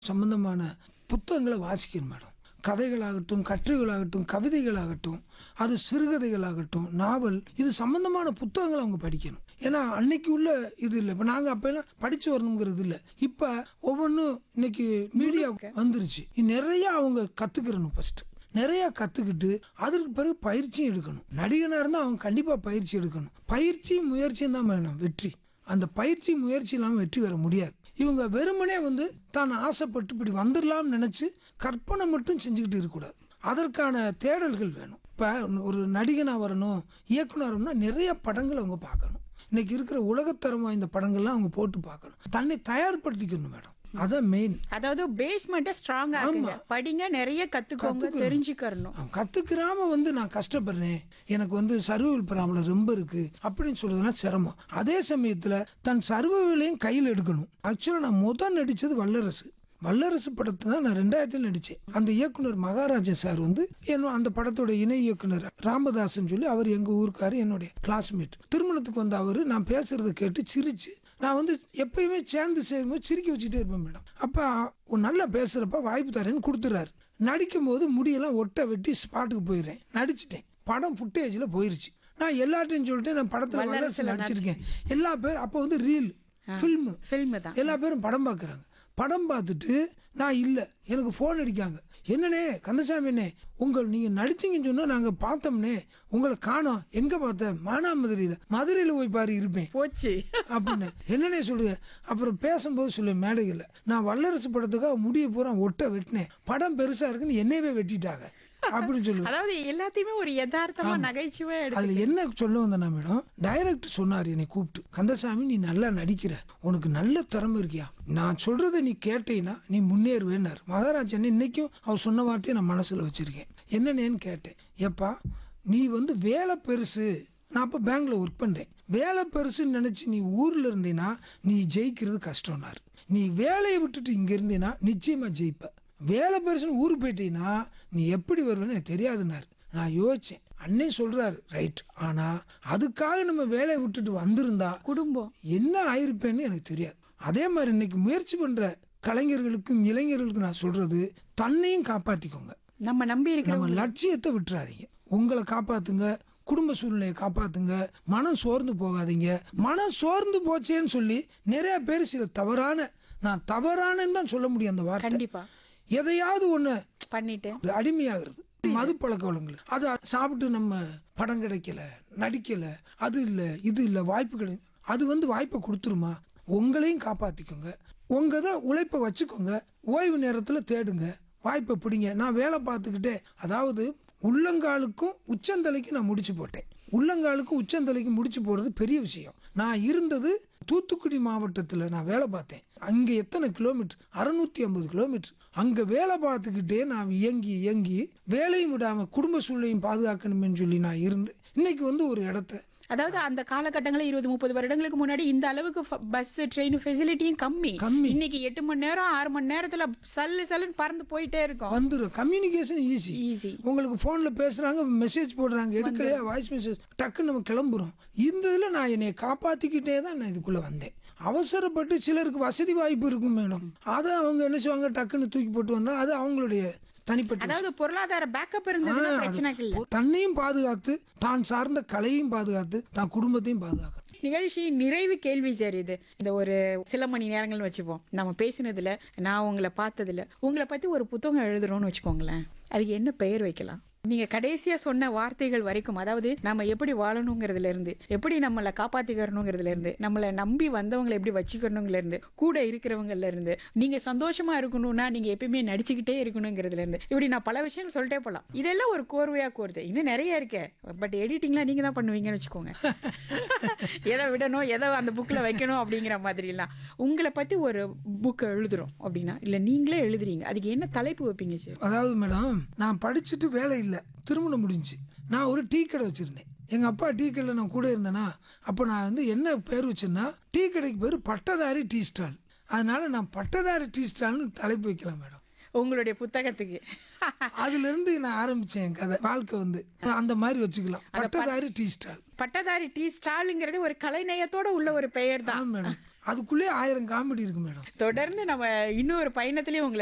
சம்பந்தமான புத்தகங்களை வாசிக்கணும் மேடம் கதைகளாகட்டும் கட்டுரைகளாகட்டும் கவிதைகளாகட்டும் அது சிறுகதைகளாகட்டும் நாவல் இது சம்பந்தமான புத்தகங்களை அவங்க படிக்கணும் ஏன்னா அன்னைக்கு உள்ள இது இல்லை இப்போ நாங்கள் அப்போல்லாம் படித்து வரணுங்கிறது இல்லை இப்போ ஒவ்வொன்றும் இன்னைக்கு மீடியா வந்துருச்சு நிறைய அவங்க கற்றுக்கிறணும் ஃபஸ்ட்டு நிறையா கற்றுக்கிட்டு அதற்கு பிறகு பயிற்சியும் எடுக்கணும் நடிகனாக இருந்தால் அவங்க கண்டிப்பாக பயிற்சி எடுக்கணும் பயிற்சி முயற்சியும் தான் வேணும் வெற்றி அந்த பயிற்சி முயற்சி இல்லாமல் வெற்றி பெற முடியாது இவங்க வெறுமனே வந்து தான் ஆசைப்பட்டு இப்படி வந்துடலாம்னு நினச்சி கற்பனை மட்டும் செஞ்சுக்கிட்டு இருக்கக்கூடாது அதற்கான தேடல்கள் வேணும் இப்போ ஒரு நடிகனாக வரணும் இயக்குனர் வரணும்னா நிறைய படங்கள் அவங்க பார்க்கணும் இன்னைக்கு இருக்கிற உலகத்தரம் வாய்ந்த படங்கள்லாம் அவங்க போட்டு பார்க்கணும் தன்னை தயார்படுத்திக்கணும் மேடம் அதான் மெயின் அதாவது பேஸ்மெண்ட்டை ஸ்ட்ராங்கா ஆக்குங்க படிங்க நிறைய கத்துக்கோங்க தெரிஞ்சுக்கறணும் கற்றுக்கிறாம வந்து நான் கஷ்டப்படுறேன் எனக்கு வந்து சர்வைவல் ப்ராப்ளம் ரொம்ப இருக்கு அப்படின்னு சொல்றதுனா சிரமம் அதே சமயத்தில் தன் சர்வைவலையும் கையில் எடுக்கணும் ஆக்சுவலாக நான் முதல் நடித்தது வல்லரசு வல்லரசு படத்தை தான் நான் ரெண்டாயிரத்தில் நடித்தேன் அந்த இயக்குனர் மகாராஜன் சார் வந்து என்ன அந்த படத்தோட இணை இயக்குனர் ராமதாசன் சொல்லி அவர் எங்கள் ஊருக்காரு என்னுடைய கிளாஸ்மேட் திருமணத்துக்கு வந்த அவர் நான் பேசுறதை கேட்டு சிரிச்சு நான் வந்து எப்பயுமே சேர்ந்து சேரும்போது சிரிக்க வச்சுட்டே இருப்பேன் மேடம் அப்போ ஒரு நல்லா பேசுகிறப்ப வாய்ப்பு தரேன்னு கொடுத்துறாரு நடிக்கும் போது முடியெல்லாம் ஒட்ட வெட்டி ஸ்பாட்டுக்கு போயிடுறேன் நடிச்சிட்டேன் படம் ஃபுட்டேஜில் போயிருச்சு நான் எல்லார்ட்டையும் சொல்லிட்டு நான் படத்தில் வல்லரசு நடிச்சிருக்கேன் எல்லா பேரும் அப்போ வந்து ரீல் ஃபில்மு ஃபில்ம் தான் எல்லா பேரும் படம் பார்க்குறாங்க படம் பார்த்துட்டு நான் இல்லை எனக்கு ஃபோன் அடிக்காங்க என்னண்ணே கந்தசாமி அண்ணே உங்கள் நீங்கள் நடிச்சீங்கன்னு சொன்னால் நாங்கள் பார்த்தோம்னே உங்களை காணோம் எங்கே பார்த்தேன் மானாமதுரையில் மதுரையில் போய் பாரு இருப்பேன் போச்சு அப்படின்னு என்னன்னே சொல்லுங்க அப்புறம் பேசும்போது சொல்லு மேடைகளில் நான் வல்லரசு படத்துக்காக முடிய பூரா ஒட்ட வெட்டினேன் படம் பெருசாக இருக்குன்னு என்னையவே வெட்டிட்டாங்க அப்படின்னு சொல்லுவேன் அதாவது எல்லாத்தையுமே ஒரு யதார்த்தமா நகைச்சுவை எடுத்து அதில் என்ன சொல்ல வந்தேன்னா மேடம் டைரக்டர் சொன்னார் என்னை கூப்பிட்டு கந்தசாமி நீ நல்லா நடிக்கிற உனக்கு நல்ல திறமை இருக்கியா நான் சொல்றதை நீ கேட்டீன்னா நீ முன்னேறுவேன்னார் மகாராஜன் இன்னைக்கும் அவர் சொன்ன வார்த்தையை நான் மனசில் வச்சிருக்கேன் என்னன்னேன்னு கேட்டேன் ஏப்பா நீ வந்து வேலை பெருசு நான் அப்போ பேங்க்ல ஒர்க் பண்ணுறேன் வேலை பெருசுன்னு நினச்சி நீ ஊரில் இருந்தீன்னா நீ ஜெயிக்கிறது கஷ்டம்னாரு நீ வேலையை விட்டுட்டு இங்கே இருந்தீன்னா நிச்சயமாக ஜெயிப்ப வேலை பெருசுன்னு ஊருக்கு போயிட்டீங்கன்னா நீ எப்படி வருவேன்னு எனக்கு தெரியாதுன்னாரு நான் யோசிச்சேன் அண்ணே சொல்றாரு ரைட் ஆனா அதுக்காக நம்ம வேலையை விட்டுட்டு வந்திருந்தா குடும்பம் என்ன ஆயிருப்பேன்னு எனக்கு தெரியாது அதே மாதிரி இன்னைக்கு முயற்சி பண்ற கலைஞர்களுக்கும் இளைஞர்களுக்கும் நான் சொல்றது தன்னையும் காப்பாத்திக்கோங்க நம்ம நம்பி இருக்கிற நம்ம லட்சியத்தை விட்டுறாதீங்க உங்களை காப்பாத்துங்க குடும்ப சூழ்நிலையை காப்பாத்துங்க மனம் சோர்ந்து போகாதீங்க மனம் சோர்ந்து போச்சேன்னு சொல்லி நிறைய பேர் சில தவறான நான் தவறானன்னு தான் சொல்ல முடியும் அந்த வார்த்தை கண்டிப்பா எதையாவது ஒன்று பண்ணிட்டு அது அடிமையாகிறது மது பழக்க வழங்கல் அது சாப்பிட்டு நம்ம படம் கிடைக்கல நடிக்கல அது இல்லை இது இல்லை வாய்ப்பு கிடை அது வந்து வாய்ப்பை கொடுத்துருமா உங்களையும் காப்பாற்றிக்கோங்க உங்கள் தான் உழைப்பை வச்சுக்கோங்க ஓய்வு நேரத்தில் தேடுங்க வாய்ப்பை பிடிங்க நான் வேலை பார்த்துக்கிட்டே அதாவது உள்ளங்காலுக்கும் உச்சந்தலைக்கும் நான் முடிச்சு போட்டேன் உள்ளங்காலுக்கும் உச்சந்தலைக்கும் முடிச்சு போடுறது பெரிய விஷயம் நான் இருந்தது தூத்துக்குடி மாவட்டத்தில் நான் வேலை பார்த்தேன் அங்கே எத்தனை கிலோமீட்டர் அறுநூத்தி ஐம்பது கிலோமீட்டர் அங்கே வேலை பார்த்துக்கிட்டே நான் இயங்கி இயங்கி வேலையும் விடாமல் குடும்ப சூழ்நிலையும் பாதுகாக்கணுமேன்னு சொல்லி நான் இருந்து இன்னைக்கு வந்து ஒரு இடத்த அதாவது அந்த காலகட்டங்களில் இருபது முப்பது வருடங்களுக்கு முன்னாடி இந்த அளவுக்கு பஸ் ட்ரெயின் ஃபெசிலிட்டியும் கம்மி கம்மி. இன்னைக்கு எட்டு மணி நேரம் ஆறு மணி நேரத்துல சல்லு சல்லுன்னு பறந்து போயிட்டே இருக்கும் வந்துடும் கம்யூனிகேஷன் ஈஸி ஈஸி உங்களுக்கு ஃபோனில் பேசுகிறாங்க மெசேஜ் போடுறாங்க எடுக்கலையா வாய்ஸ் மெசேஜ் டக்குன்னு நம்ம கிளம்புறோம் இந்த இதில் நான் என்னை காப்பாற்றிக்கிட்டே தான் நான் இதுக்குள்ளே வந்தேன் அவசரப்பட்டு சிலருக்கு வசதி வாய்ப்பு இருக்கும் மேடம் அதை அவங்க என்ன செய்வாங்க டக்குன்னு தூக்கி போட்டு வந்தா அது அவங்களுடைய தனிப்பட்ட அதாவது பொருளாதார பேக்கப் இருந்ததுன்னா ஆ, பிரச்சனை அது இல்லை தன்னையும் பாதுகாத்து தான் சார்ந்த கலையும் பாதுகாத்து தான் குடும்பத்தையும் பாதுகாக்கணும் நிகழ்ச்சியின் நிறைவு கேள்வி சார் இது இந்த ஒரு சில மணி நேரங்கள்னு வச்சுப்போம் நம்ம பேசினதுல நான் உங்களை பார்த்ததுல உங்களை பத்தி ஒரு புத்தகம் எழுதுறோம்னு வச்சுக்கோங்களேன் அதுக்கு என்ன பெயர் வைக்கலாம் நீங்க கடைசியா சொன்ன வார்த்தைகள் வரைக்கும் அதாவது நம்ம எப்படி வாழணுங்கிறதுல இருந்து எப்படி நம்மளை காப்பாத்திக்கிறணுங்கிறதுல இருந்து நம்மளை நம்பி வந்தவங்களை எப்படி வச்சுக்கணுங்கிறதுல இருந்து கூட இருக்கிறவங்கல இருந்து நீங்க சந்தோஷமா இருக்கணும்னா நீங்க எப்பயுமே நடிச்சுக்கிட்டே இருக்கணுங்கிறதுல இருந்து இப்படி நான் பல விஷயங்கள் சொல்லிட்டே போலாம் இதெல்லாம் ஒரு கோர்வையா கோருது இன்னும் நிறைய இருக்கே பட் எடிட்டிங்லாம் நீங்க தான் பண்ணுவீங்கன்னு வச்சுக்கோங்க எதை விடணும் எதை அந்த புக்கில் வைக்கணும் அப்படிங்கிற மாதிரிலாம் உங்களை பற்றி ஒரு புக்கை எழுதுறோம் அப்படின்னா இல்லை நீங்களே எழுதுறீங்க அதுக்கு என்ன தலைப்பு வைப்பீங்க சார் அதாவது மேடம் நான் படிச்சுட்டு வேலை இல்லை திருமணம் முடிஞ்சு நான் ஒரு டீ கடை வச்சுருந்தேன் எங்கள் அப்பா டீ கடையில் நான் கூட இருந்தேன்னா அப்போ நான் வந்து என்ன பேர் வச்சேன்னா டீ கடைக்கு பேர் பட்டதாரி டீ ஸ்டால் அதனால நான் பட்டதாரி டீ ஸ்டால்னு தலைப்பு வைக்கலாம் மேடம் உங்களுடைய புத்தகத்துக்கு அதுல இருந்து நான் ஆரம்பிச்சேன் என் கதை வாழ்க்கை வந்து அந்த மாதிரி வச்சுக்கலாம் பட்டதாரி டீ ஸ்டால் பட்டதாரி டீ ஸ்டாலுங்கிறது ஒரு கலைநயத்தோட உள்ள ஒரு பெயர் தான் ஆமாம் மேடம் அதுக்குள்ளே ஆயிரம் காமெடி இருக்கு மேடம் தொடர்ந்து நம்ம இன்னொரு பயணத்திலயும் உங்களை